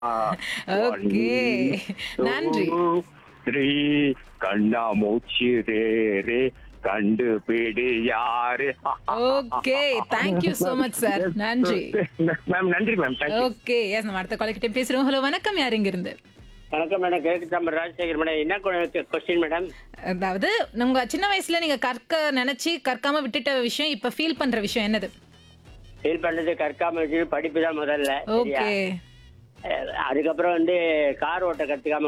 Okay நன்றி three கண்ணா மூச்சு ரே ரே கண்டுபிடி யாரு okay thank you so much sir நன்றி மேம் நன்றி மேம் தேங்க்யூ ஓகே எஸ் நம்ம அடுத்த காலக்கிட்ட பேசுறோம் ஹலோ வணக்கம் யார் இங்க இருந்து வணக்கம் மேடம் கிழக்கு தாம்பரம் ராஜசேகர் மேடம் என்ன கொஸ்டின் மேடம் அதாவது உங்க சின்ன வயசுல நீங்க கற்க நினைச்சு கற்காம விட்டுட்ட விஷயம் இப்ப ஃபீல் பண்ற விஷயம் என்னது ஃபீல் பண்ணது கற்காம வச்சு படிப்பு தான் முதல்ல சரியா? ஓகே அஹ் அதுக்கப்புறம் வந்து கார் ஓட்ட கத்துக்காம